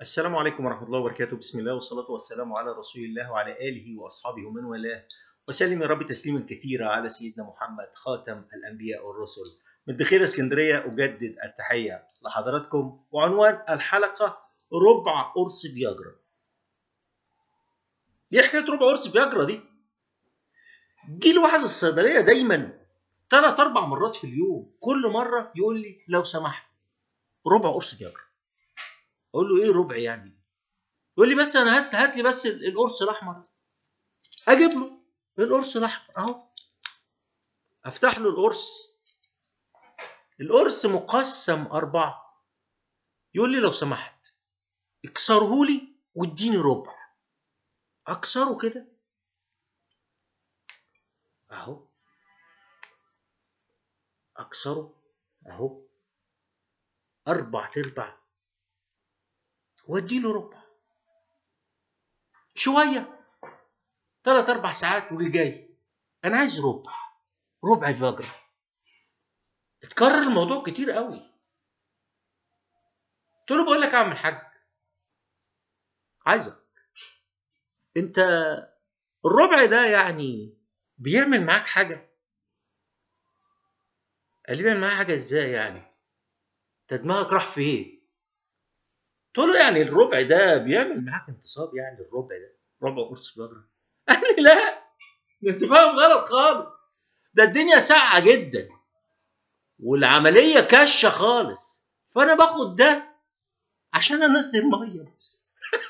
السلام عليكم ورحمة الله وبركاته بسم الله والصلاة والسلام على رسول الله وعلى آله وأصحابه ومن والاه وسلم يا رب تسليما كثيرا على سيدنا محمد خاتم الأنبياء والرسل من دخيل اسكندرية أجدد التحية لحضراتكم وعنوان الحلقة ربع قرص فياجرا ايه حكاية ربع قرص فياجرا دي؟ جه لواحد الصيدلية دايما ثلاث أربع مرات في اليوم كل مرة يقول لي لو سمحت ربع قرص فياجرا اقول له ايه ربع يعني يقول لي بس انا هات هات لي بس القرص الاحمر اجيب له القرص الاحمر اهو افتح له القرص القرص مقسم اربعه يقول لي لو سمحت اكسره لي واديني ربع اكسره كده اهو اكسره اهو اربع تربع واديله ربع شويه ثلاث اربع ساعات وجي جاي انا عايز ربع ربع فياجرا اتكرر الموضوع كتير قوي قلت له بقول لك يا عم الحاج عايزك انت الربع ده يعني بيعمل معاك حاجه قال لي بيعمل معايا حاجه ازاي يعني انت دماغك راح فين قلت له يعني الربع ده بيعمل معاك انتصاب يعني الربع ده ربع قرص فياجرا قال لي لا ده انت فاهم غلط خالص ده الدنيا ساقعه جدا والعمليه كشه خالص فانا باخد ده عشان انزل ميه بس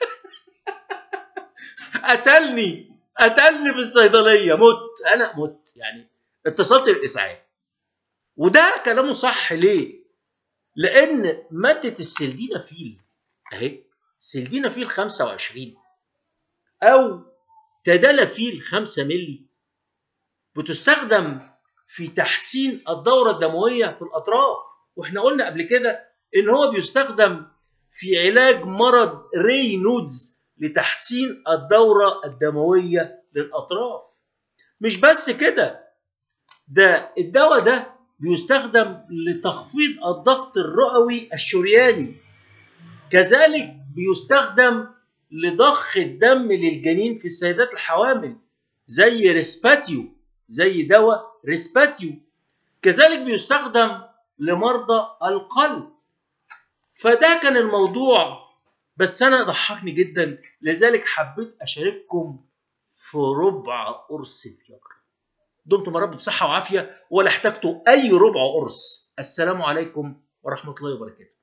قتلني قتلني في الصيدليه مت انا مت يعني اتصلت بالاسعاف وده كلامه صح ليه؟ لان ماده السلدينافيل اهي سلدينافيل 25 او تدالافيل 5 مللي بتستخدم في تحسين الدورة الدموية في الأطراف واحنا قلنا قبل كده إن هو بيستخدم في علاج مرض رينودز لتحسين الدورة الدموية للأطراف مش بس كده ده الدواء ده بيستخدم لتخفيض الضغط الرئوي الشرياني كذلك بيستخدم لضخ الدم للجنين في السيدات الحوامل زي ريسباتيو زي دواء ريسباتيو كذلك بيستخدم لمرضى القلب فده كان الموضوع بس انا ضحكني جدا لذلك حبيت اشارككم في ربع قرص فياجرا دمتم يا رب بصحه وعافيه ولا احتجتوا اي ربع قرص السلام عليكم ورحمه الله وبركاته